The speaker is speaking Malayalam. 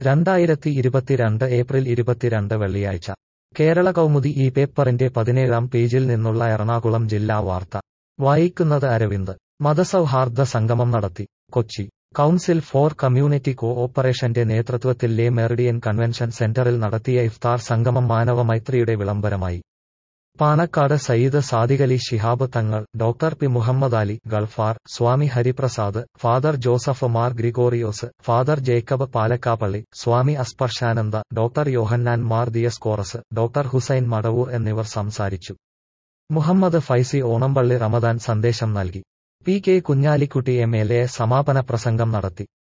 രണ്ടായിരത്തി ഇരുപത്തിരണ്ട് ഏപ്രിൽ ഇരുപത്തിരണ്ട് വെള്ളിയാഴ്ച കേരള കൗമുദി ഈ പേപ്പറിന്റെ പതിനേഴാം പേജിൽ നിന്നുള്ള എറണാകുളം ജില്ലാ വാർത്ത വായിക്കുന്നത് അരവിന്ദ് മതസൗഹാർദ്ദ സംഗമം നടത്തി കൊച്ചി കൗൺസിൽ ഫോർ കമ്മ്യൂണിറ്റി കോ ഓപ്പറേഷന്റെ നേതൃത്വത്തിൽ ലേ മെറിഡിയൻ കൺവെൻഷൻ സെന്ററിൽ നടത്തിയ ഇഫ്താർ സംഗമം മാനവ മൈത്രിയുടെ വിളംബരമായി Panakkad Sayyid Sadiqali Shihab Thangal doctor P Muhammad Ali Gulfar Swami Hariprasad father Joseph Mar Gregorios father Jacob Palakkappilly Swami Asparshananda doctor Yohannan Mar Dioscorus doctor Hussain Madavoor എന്നിവർ സംസാരിച്ചു മുഹമ്മദ് ഫൈസി ഓണംപള്ളി റമദാൻ സന്ദേശം നൽകി P K Kunhalikutty M L A സമാപന പ്രസംഗം നടത്തി